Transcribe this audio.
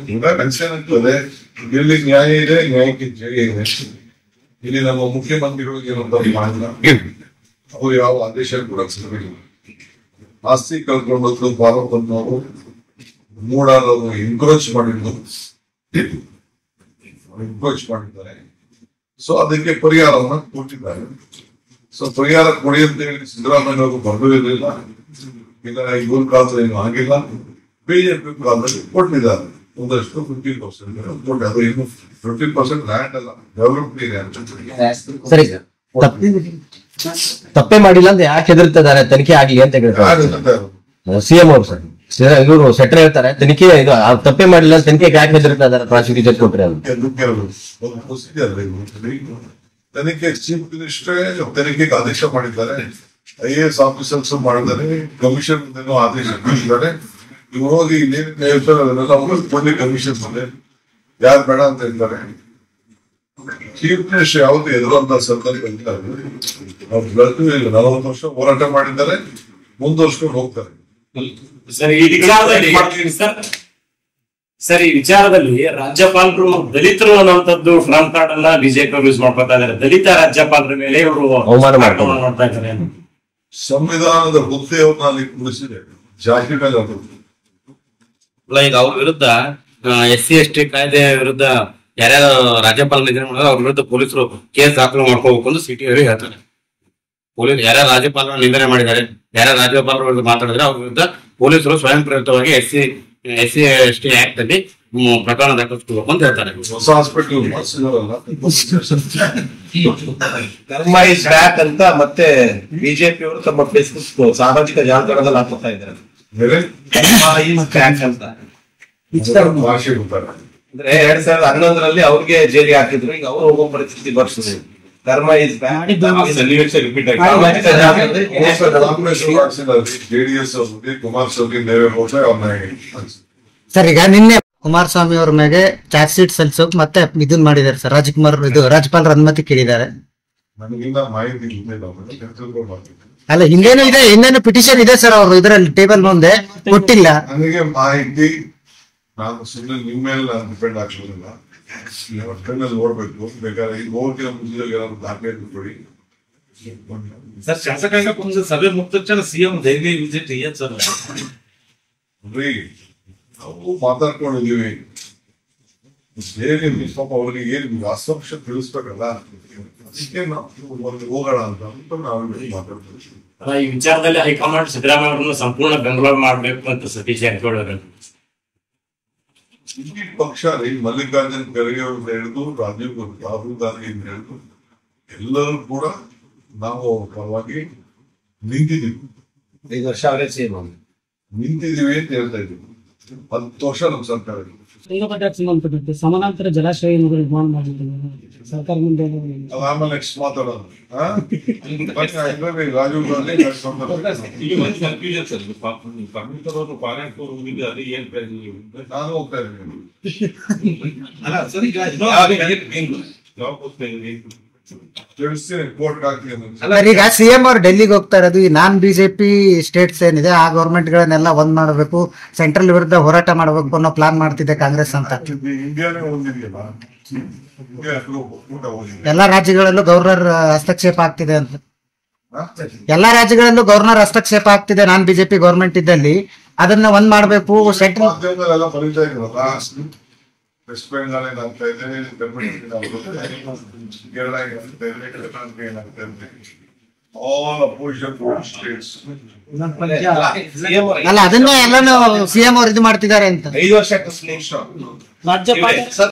ಈಗ ಕನ್ಸರ್ನ್ ಆಗ್ತದೆ ಇಲ್ಲಿ ನ್ಯಾಯ ಇದೆ ನ್ಯಾಯಕ್ಕೆ ಜಯ ಇದೆ ಇಲ್ಲಿ ನಮ್ಮ ಮುಖ್ಯಮಂತ್ರಿಗಳು ಏನಂತ ಮಾಡಿಲ್ಲ ಅವರು ಯಾವ ಆದೇಶ ಕೂಡ ಸಿಗಲಿಲ್ಲ ಆಸ್ತಿ ಕಳ್ಕೊಂಡದ್ದು ಭಾರತವನ್ನು ಮೂಡಾರವರು ಎನ್ಕರೇಜ್ ಮಾಡಿದ್ದು ಎನ್ಕರೇಜ್ ಮಾಡಿದ್ದಾರೆ ಸೊ ಅದಕ್ಕೆ ಪರಿಹಾರವನ್ನ ಕೊಟ್ಟಿದ್ದಾರೆ ಸೊ ಪರಿಹಾರ ಕೊಡಿ ಅಂತ ಹೇಳಿ ಸಿದ್ದರಾಮಯ್ಯ ಅವರು ಬರಲಿರಲಿಲ್ಲ ಇಲ್ಲ ಇವ್ರ ಕಾಲದಲ್ಲಿ ಏನು ಆಗಿಲ್ಲ ಬಿಜೆಪಿ ಕಾಲದಲ್ಲಿ ಕೊಟ್ಟಿದ್ದಾರೆ ಒಂದಷ್ಟು ಫಿಫ್ಟೀನ್ ಪರ್ಸೆಂಟ್ ಕೊಟ್ಟು ಅದು ಇನ್ನು ಫಿಫ್ಟೀನ್ ಪರ್ಸೆಂಟ್ ಲ್ಯಾಂಡ್ ಅಲ್ಲ ಡೆವಲಪ್ಡ್ ಇದೆ ಅಂತ ಸರಿ ತಪ್ಪೇ ಮಾಡಿಲ್ಲ ಅಂತ ಯಾಕೆ ಹೆದರ್ತಿದ್ದಾರೆ ತನಿಖೆ ಆಗ್ಲಿ ಅಂತ ಹೇಳ್ತಾರೆ ಆಗುತ್ತೆ ಅದು. ಸಿಎಂ ಅವರು ಸರ್ ಇವರು ಸೆಟ್ರ್ ಹೇಳ್ತಾರೆ ತನಿಖೆ ಇದು ಆ ತಪ್ಪೇ ಮಾಡಿಲ್ಲ ಅಂತ ತನಿಖೆ ಯಾಕೆ ಹೆದರ್ತಾ ಇದಾರೆ ಪ್ರಾಸಿಕ್ಯೂಟರ್ ಕೊಟ್ರೆ ಅಂತ ಅದಕ್ಕೆ ಅದು ಒಂದು ಪ್ರೊಸೀಜರ್ ಇದೆ. ತನಿಖೆ ಚೀಫ್ ಮಿನಿಸ್ಟರ್ ತನಿಖೆಗೆ ಆದೇಶ ಮಾಡಿದ್ದಾರೆ ಐ ಎ ಎಸ್ ಆಫೀಸರ್ಸ್ ಮಾಡಿದ್ದಾರೆ ಕಮಿಷನ್ ಆದೇಶ ಮಾಡಿದ್ದಾರೆ ಇವ್ರು ಹೋಗಿ ಇನ್ನೇನು ಹೇಳ್ತಾರೆ ಅದನ್ನೆಲ್ಲ ಹೋಗಿ ಕಮಿಷನ್ ಮುಂದೆ ಯಾರು ಬೇಡ ಅಂತ ಹೇಳ್ತಾರೆ ಚೀಫ್ ಮಿನಿಸ್ಟರ್ ಯಾವುದು ಎದುರಂತ ಸಂದರ್ಭ ಇಲ್ಲ ಅವ್ರು ಬೆಳೆದು ಇಲ್ಲ ನಲವತ್ತು ವರ್ಷ ಹೋರಾಟ ಮಾಡಿದ್ದಾರೆ ಮುಂದುವರ್ಸ್ಕೊಂಡು ಹೋಗ್ತಾರೆ ಸರ್ ಈ ವಿಚಾರದಲ್ಲಿ ಸರ್ ಸರ್ ಈ ವಿಚಾರದಲ್ಲಿ ರಾಜ್ಯಪಾಲರು ದಲಿತರು ಅನ್ನುವಂಥದ್ದು ಟ್ರಂಪ್ ಕಾರ್ಡ್ ಅನ್ನ ಬಿಜೆಪಿ ಅವರು ಯೂಸ್ ಮಾಡ್ಕೊತಾ ಇದ್ದಾರೆ ದಲಿತ ರಾಜ್ಯಪಾಲರ ಮೇಲೆ ಇವರು ಅವಮಾನ ಮಾಡ್ತಾರೆ. ಆಕ್ರಮಣ ಮಾಡ್ತಾ ಇದ್ದಾರೆ ಸಂವಿಧಾನದ ಹುದ್ದೆಯವ್ರನ್ನ ಅಲ್ಲಿ ಕುಳಿಸಿದೆ ಜಾತಿ ಮೇಲೆ ಅದು ಅಲ್ಲ, ಈಗ ಅವ್ರ ವಿರುದ್ಧ ಎಸ್ ಸಿ ಎಸ್ ಟಿ ಕಾಯ್ದೆ ವಿರುದ್ಧ ಯಾರ್ಯಾರು ರಾಜ್ಯಪಾಲ ನಿಧನ ಮಾಡಿದ್ರೆ ಅವ್ರ ವಿರುದ್ಧ ಪೊಲೀಸರು ಕೇಸ್ ದಾಖಲು ಮಾಡ್ಕೋಬೇಕು ಅಂತ ಸಿಟಿ ಅವರಿಗೆ ಹೇಳ್ತಾರೆ ಪೊಲೀಸ್ ಯಾರ್ಯಾರು ರಾಜ್ಯಪಾಲರ ನಿಂದನೆ ಮಾಡಿದ್ದಾರೆ ಯಾರ್ಯಾರು ರಾಜ್ಯಪಾಲರ ವಿರುದ್ಧ ಮಾತಾಡಿದ್ರೆ ಅವ್ರ ವಿರುದ್ಧ ಪೊಲೀಸರು ಸ್ವಯಂ ಪ್ರೇರಿತವಾಗಿ S C S C S T act ಅಲ್ಲಿ ಹ್ಮ್, ಪ್ರಕರಣ ದಾಖಲಿಸ್ಕೋಬೇಕು ಅಂತ ಹೇಳ್ತಾರೆ ಹೊಸ ಹಾಸ್ಪಿಟಲ್ ಮಾಡಿಸಿದಾರಲ್ಲ ಧರ್ಮ ಇಸ್ ಬ್ಯಾಕ್ ಅಂತ ಮತ್ತೆ ಬಿಜೆಪಿ ಅವರು ತಮ್ಮ ಫೇಸ್ಬುಕ್ ಸಾಮಾಜಿಕ ಜಾಲತಾಣದಲ್ಲಿ ಹಾಕ್ತಾ ಇದ್ದಾರೆ ಬೇರೆ ಧರ್ಮ is back ಅಂತ ಭಾಷೆ ಗೊತ್ತಾರೆ ಅಂದ್ರೆ ಎರಡ್ ಸಾವಿರದ ಹನ್ನೊಂದರಲ್ಲಿ ಅವ್ರಿಗೆ ಜೈಲಿಗೆ ಹಾಕಿದ್ರು ಈಗ ಅವ್ರು ಹೋಗೋ ಪರಿಸ್ಥಿತಿ ಬರ್ತದೆ ಧರ್ಮ ಇಸ್ ಬ್ಯಾಕ್ ಸನ್ನಿವೇಶ ರಿಪೀಟ್ ಆಗಿ ಸಾಮಾಜಿಕ ಜಾಲತಾಣದಲ್ಲಿ ದಿನೇಶ್ ಕಾಂಗ್ರೆಸ್ ಜೆಡಿಎಸ್ ಅವ್ರಿಗೆ ಕುಮಾರಸ್ವಾಮಿ ದೇವೇಗೌಡ ಅವ್ರನ್ನ ಸರ್ ಈಗ ನಿನ್ನೆ ಕುಮಾರಸ್ವಾಮಿ ಅವ್ರ ಮೇಲೆ ಚಾರ್ಜ್ ಶೀಟ್ ಸಲ್ಲಿಸೋಕ್ ಮತ್ತೆ ಇದನ್ ಮಾಡಿದ್ದಾರೆ ಸರ್ ರಾಜ್ಕುಮಾರ್ ಇದು ರಾಜ್ಯಪಾಲರ ಅನುಮತಿ ಕೇಳಿದ್ದಾರೆ ನನಗಿನ್ನ ಮಾಹಿತಿ ಇಲ್ಲ ತಿಳ್ಕೊಳ್ಬಾರ್ದು ಅಲ್ಲ ಹಿಂದೇನು ಇದೆ ಹಿಂದೇನು ಪಿಟಿಷನ್ ಇದೆ ಸರ್ ಅವ್ರು ಇದ್ರಲ್ಲಿ ಟೇಬಲ್ ಮುಂದೆ ಕೊಟ್ಟಿಲ್ಲ ನನಗೆ ಮಾಹಿತಿ ನಾನು ಸುಮ್ಮನೆ ನಿಮ್ಮ ಮೇಲೆ ನಾನು ಡಿಪೆಂಡ್ ಆಗ್ಲಿಲ್ಲ ಹೊಟ್ಟೆನಲ್ಲಿ ನೋಡ್ಬೇಕು ಬೇಕಾದ್ರೆ ಈಗ ಹೋಗಿ ಮುಂದೆ ಏನಾದ್ರು ದಾಖಲೆ ಕೊಡಿ ಸರ್ ಶಾಸಕಾಂಗ ಪಕ್ಷದ ಸಭೆ ಮುಗಿದ ತಕ್ಷಣ ಸಿಎಂ ದೆಹಲಿ ವಿಸಿಟ್ ಏನ್ ಸರ್ ನೋಡ್ರಿ ನಾವು ಮಾತಾಡ್ಕೊಂಡಿದೀವಿ ಹೇಗೆ ಪಾಪ ಅವ್ರಿಗೆ ಏನು ಅಸಂಶ ತಿಳಿಸ್ಬೇಕಲ್ಲ ಅದಕ್ಕೆ ನಾವು ಒಂದು ಹೋಗೋಣ ಅಂತ ಅಂತ ನಾವು ಮಾತಾಡ್ತೀವಿ ಅಲ್ಲ, ಈ ವಿಚಾರದಲ್ಲಿ ಹೈಕಮಾಂಡ್ ಸಿದ್ದರಾಮಯ್ಯ ಅವರನ್ನು ಸಂಪೂರ್ಣ ಬೆಂಗಳೂರು ಮಾಡ್ಬೇಕು ಅಂತ ಸತೀಶ್ ಜಾರಕಿಹೊಳಿ ಅವರು ಇಡೀ ಪಕ್ಷ ರೀ ಮಲ್ಲಿಕಾರ್ಜುನ್ ಖರ್ಗೆ ಅವ್ರಿಂದ ಹಿಡಿದು ರಾಜೀವ್ ಗಾಂಧಿ ರಾಹುಲ್ ಗಾಂಧಿಯಿಂದ ಹಿಡಿದು ಎಲ್ಲರೂ ಕೂಡ ನಾವು ಅವ್ರ ಪರವಾಗಿ ನಿಂತಿದ್ದೀವಿ ಐದು ವರ್ಷ ಅವರೇ ಸಿಎಂ ನಿಂತಿದ್ದೀವಿ ಅಂತ ಹೇಳ್ತಾ ಇದ್ದೀವಿ ಹತ್ತು ವರ್ಷ ನಮ್ಮ ಸರ್ಕಾರ ಇದೆ. ತುಂಗಭದ್ರಾ ಸಂಬಂಧಪಟ್ಟಂತೆ ಸಮಾನಾಂತರ ಜಲಾಶಯವನ್ನು ನಿರ್ಮಾಣ ಮಾಡಿದ್ದಾರೆ ಸರ್ಕಾರ ಮುಂದೆ ಅದು ಆಮೇಲೆ ನೆಕ್ಸ್ಟ್ ಮಾತಾಡೋಣ ಆ? ಬನ್ನಿ, ಇದ್ರಲ್ಲಿ ರಾಜೀವ್ ಗಾಂಧಿ ಕರ್ಕೊಂಡು ಈಗ ಒಂದು ಕನ್ಫ್ಯೂಷನ್ ಸರ್ ಪರ್ಮಿಟರ್ ಅವರು ಫಾರೆನ್ ಹೋಗಿದ್ದು ಅದೇ ಏನ್ ಪ್ಲಾನ್ ನಾನು ಹೋಗ್ತಾ ಇದ್ದೀನಿ ಅಲ್ಲ ಸರ್ ಈಗ ಜಾಬ್ ಹೋಗ್ತಾ ಇದ್ದೀವಿ ತಿಳಿಸ್ತೀನಿ ಕೋರ್ಟ್ ಹಾಕಿ ಅಂತ. ಸರ್ ಈಗ ಸಿಎಂ ಅವ್ರು ಡೆಲ್ಲಿಗೆ ಹೋಗ್ತಾ ಇರೋದು ಈ ನಾನ್ ಬಿಜೆಪಿ ಸ್ಟೇಟ್ಸ್ ಏನಿದೆ ಆ ಗೌರ್ಮೆಂಟ್ ಗಳನ್ನೆಲ್ಲ ಒಂದ್ ಮಾಡಬೇಕು ಸೆಂಟ್ರಲ್ ವಿರುದ್ಧ ಹೋರಾಟ ಮಾಡಬೇಕು ಅನ್ನೋ ಪ್ಲಾನ್ ಮಾಡ್ತಿದೆ ಕಾಂಗ್ರೆಸ್ ಅಂತ ಇದು ಇಂಡಿಯಾನೇ ಒಂದಿದೆಯಲ್ಲ ಇಂಡಿಯಾ ಹೆಸರು ಒಕ್ಕೂಟ ಹೋಗಿದೆ ಎಲ್ಲಾ ರಾಜ್ಯಗಳಲ್ಲೂ ಗವರ್ನರ್ ಹಸ್ತಕ್ಷೇಪ ಆಗ್ತಿದೆ ಅಂತ ಆ? ಎಲ್ಲಾ ರಾಜ್ಯಗಳಲ್ಲೂ ಗವರ್ನರ್ ಹಸ್ತಕ್ಷೇಪ ಆಗ್ತಿದೆ ನಾನ್ ಬಿಜೆಪಿ ಗೌರ್ಮೆಂಟ್ ಇದ್ದಲ್ಲಿ ಅದನ್ನ ಒಂದ್ ಮಾಡ್ಬೇಕು ಸೆಂಟ್ರಲ್ ಮಾಧ್ಯಮದಲ್ಲೆಲ್ಲ ಬರೀತಾ ಇದ್ರಲ್ಲ ವೆಸ್ಟ್ ಬೆಂಗಾಲ್ ಏನಾಗ್ತಾ ಇದೆ ತಮಿಳ್ನಾಡು ಏನಾಗ್ತಾ ಇದೆ, ಕೇರಳ ಏನಾಗ್ತಾ ಇದೆ ಕರ್ನಾಟಕ ಏನಾಗ್ತಾ ಇದೆ ಆಲ್ ಅಪೋಸಿಷನ್ ಸ್ಟೇಟ್ಸ್ ಅಲ್ಲ ಅದನ್ನ ಎಲ್ಲಾನು ಸಿಎಂ ಅವ್ರು ಇದು ಮಾಡ್ತಿದ್ದಾರೆ ಅಂತ ಐದು ವರ್ಷ ರಾಜ್ಯಪಾಲ ಸರ್